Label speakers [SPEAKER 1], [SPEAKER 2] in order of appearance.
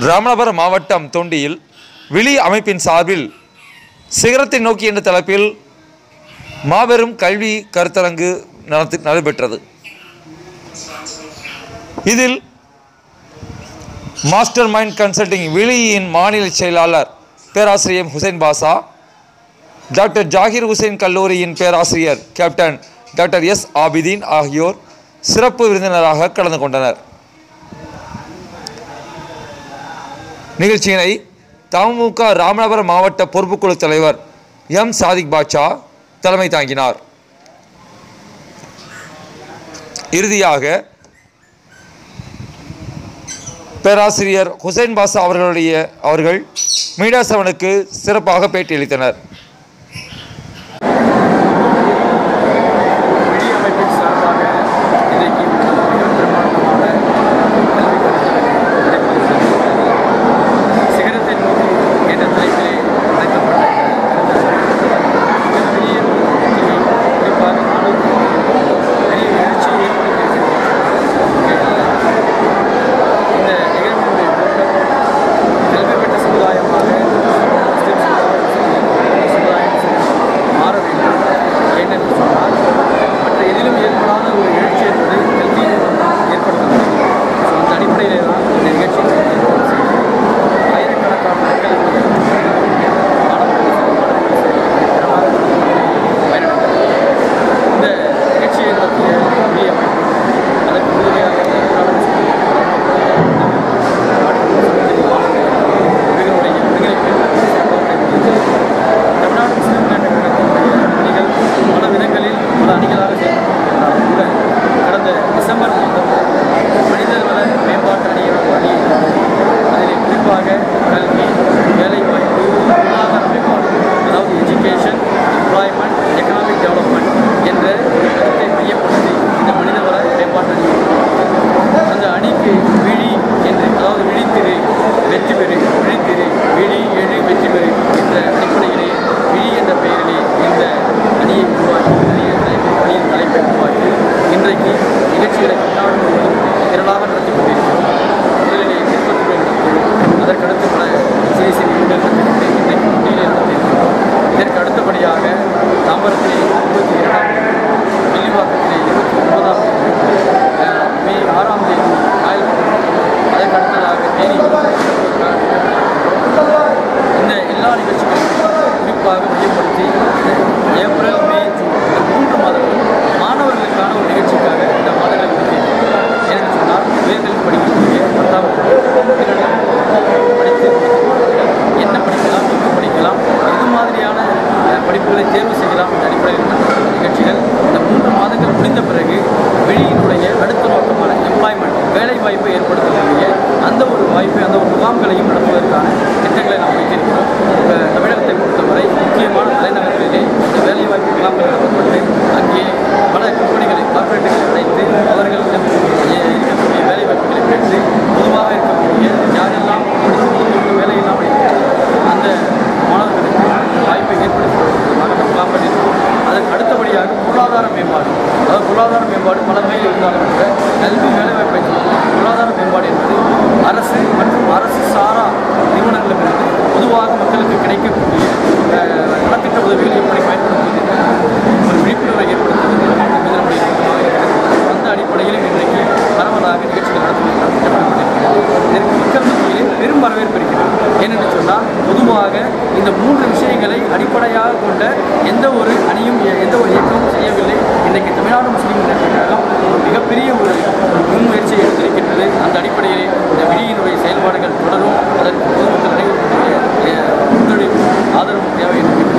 [SPEAKER 1] ராமநாதபுரம் மாவட்டம் தொண்டியில் விழி அமைப்பின் சார்பில் சிகரத்தை நோக்கி என்ற தலைப்பில் மாபெரும் கல்வி கருத்தரங்கு நடத்தி நடைபெற்றது இதில் மாஸ்டர் மைண்ட் கன்சல்டிங் விழியின் மாநில செயலாளர் பேராசிரியர் ஹுசைன் பாஷா டாக்டர் ஜாகிர் ஹுசைன் கல்லூரியின் பேராசிரியர் கேப்டன் டாக்டர் எஸ் ஆபிதீன் ஆகியோர் சிறப்பு விருந்தினராக கலந்து கொண்டனர் நிகழ்ச்சியினை தமுக ராமநாதபுரம் மாவட்ட பொறுப்புக்குழு தலைவர் எம் சாதிக் பாட்சா தலைமை தாங்கினார் இறுதியாக பேராசிரியர் ஹுசைன் பாஷா அவர்களுடைய அவர்கள் மீடியா செவனுக்கு சிறப்பாக பேட்டியளித்தனர்
[SPEAKER 2] விழி அமைப்பின் சார்பாக இன்றைக்கு மிக பிரமாண்டமான கல்வி கருத்தரங்கு நடைபெறுகிறது. சிகரத்தை நோக்கி என்ற தலைப்பிலே நடத்தப்பட்ட இந்த கருத்தரங்கு மிகப்பெரிய ஒரு வெற்றியை குறிப்பாக மாணவர்களுக்கு பெரிய எழுச்சியை ஏற்படுத்தியிருக்கிறது இந்த நிகழ்வினுடைய நோக்கம் கல்வி பெற்ற சமுதாயமாக முஸ்லிம் சமுதாயம் சரி, இந்து சமுதாயம் சரி மாற வேண்டும் ஏனென்று சொன்னால் மற்ற எதிலும் ஏற்படாத ஒரு எழுச்சி என்பது கல்வியின் மூலம் தான் ஏற்படுத்த முடியும் ஸோ அந்த அடிப்படையிலே தான் இந்த நிகழ்ச்சியை ஏற்பாடு செய்கிறோம் ஆயிரக்கணக்கான மக்கள் இங்கே மாணவர்கள் சரி, மாணவிகள் சரி, பிரமாதமான பயனடைந்தார்கள் இந்த நிகழ்ச்சியை நடத்திய புதிய அமைப்பு அதற்கு உறுதுணையாக தமிழ்நாடு முஸ்லிம் மற்றும் இவர்களுடைய ஒருங்கிணைப்பில் சிறப்பாக நடைபெற்றது. தமிழ்நாடு முஸ்லிம் முன்னேற்ற கழகத்தினுடைய அணிகள் பல விதங்களில் பல அணிகளாக செயல்பட்டிருந்தாலும் கூட கடந்த டிசம்பர் மாதம் மனிதவள மேம்பாட்டு அணியாக அணியை அதில் குறிப்பாக கல்வி வேலைவாய்ப்பு பொருளாதார மேம்பாடு அதாவது எஜுகேஷன் எம்ப்ளாய்மெண்ட் எக்கனாமிக் டெவலப்மெண்ட் என்ற ஒரு கருத்தை மையப்படுத்தி இந்த மனிதவள மேம்பாட்டு அணி அந்த அணிக்கு விழி என்று அதாவது விழித்திரு வெற்றி பெறு விழித்திரு விழி எழு வெற்றி பெறு என்ற அடிப்படையிலே விழி என்ற பெயரிலே இந்த அணியை உருவாக்கி அணியின் தலைமை அணியின் தலைப்பை உருவாக்கி இன்றைக்கு நிகழ்ச்சிகளை தமிழ்நாடு முழுவதும் திரளாக நடத்தி கொண்டிருக்கிறோம் முதலிலே திருப்பத்தூரை நடத்தினோம் அதற்கடுத்து பல சிறிய சிறிய இடங்கள் நடத்திவிட்டு இன்றைக்கு முன்னிலை நடத்தியிருக்கிறோம் இதற்கு அடுத்தபடியாக தாம்பரத்திலே இருபத்தி இரண்டாம் தேதி வெள்ளிவாக்கத்திலே இருபத்தி ஒன்பதாம் தேதி அஹ், மே ஆறாம் தேதி காயல்பட்டு அதற்கு அடுத்ததாக தேனி இந்த எல்லா நிகழ்ச்சிகளும் குறிப்பாக மையப்படுத்தி ஏப்ரல் மே ஜூன் இந்த மூன்று மாதங்களும் மாணவர்களுக்கான ஒரு நிகழ்ச்சிக்காக இந்த மாதங்கள் இருக்கிறது ஏன்னு சொன்னால் உயர்கல்வி படிக்கக்கூடிய பத்தாம் வகுப்பு இளநிலை படித்து முடித்த மாணவர்கள் என்ன படிக்கலாம் எங்கு படிக்கலாம் எது மாதிரியான அஹ், படிப்புகளை தேர்வு செய்யலாம் என்ற அடிப்படையில் நடத்தப்பட்ட நிகழ்ச்சிகள் இந்த மூன்று மாதங்கள் முடிந்த பிறகு வெளியினுடைய அடுத்த நோக்கமான எம்ப்ளாய்மெண்ட் வேலை வாய்ப்பை ஏற்படுத்தக்கூடிய அந்த ஒரு வாய்ப்பை அந்த ஒரு முகாம்களையும் நடத்துவதற்கான திட்டங்களை நாம் வைத்திருக்கிறோம் இப்போ தமிழகத்தை பொறுத்தவரை முக்கியமான தலைநகர்களிலே இந்த வேலைவாய்ப்பு முகாம்கள் நடத்தப்பட்டு அங்கே பல கம்பெனிகளை கார்ப்பரேட்டுகளை அழைத்து அவர்களிடம் இ- இருக்கக்கூடிய வேலைவாய்ப்புகளை பெற்று பொதுவாக இருக்கக்கூடிய யாரெல்லாம் படித்து முடித்து வேலை இல்லாமல் இருக்கிறார்களோ அந்த மாணவர்களுக்கு வாய்ப்பை ஏற்படுத்துவதற்காக அந்த முகாம்கள் இருக்கும் அதற்கு அடுத்தபடியாக பொருளாதார மேம்பாடு அதாவது பொருளாதார மேம்பாடு பல வகையில் இருந்தாலும் கூட கல்வி வேலைவாய்ப்பை சொல்லலாம் பொருளாதார மேம்பாடு என்பது அரசு மற்றும் அரசு சாரா நிறுவனங்களிலிருந்து பொதுவாக மக்களுக்கு கிடைக்கக்கூடிய அஹ், நலத்திட்ட உதவிகளை எப்படி பயன்படுத்துவது என்ற ஒரு விழிப்புணர்வை ஏற்படுத்துவது என்பது நம்முடைய நோக்கமாக இருக்கிறது அந்த அடிப்படையில் இன்றைக்கு பரவலாக நிகழ்ச்சிகள் நடத்துவதற்காக திட்டமிடப்பட்டிருக்கிறது இதற்கு மக்கள் மத்தியிலே பெரும் வரவேற்பு இருக்கிறது ஏனென்று சொன்னால் பொதுவாக இந்த மூன்று விஷயங்களை அடிப்படையாக கொண்ட எந்த ஒரு அணியும் எ- எந்த ஒரு இயக்கமும் செய்யவில்லை இன்றைக்கு தமிழ்நாடு முஸ்லீம் முன்னேற்ற கழகம் ஒரு மிகப்பெரிய ஒரு முன்முயற்சியை எடுத்திருக்கின்றது அந்த அடிப்படையிலே இந்த விழியினுடைய செயல்பாடுகள் தொடரும் அதற்கு பொதுமக்கள் அனைவருடைய அஹ், ஒத்துழைப்பு ஆதரவு தேவை என்று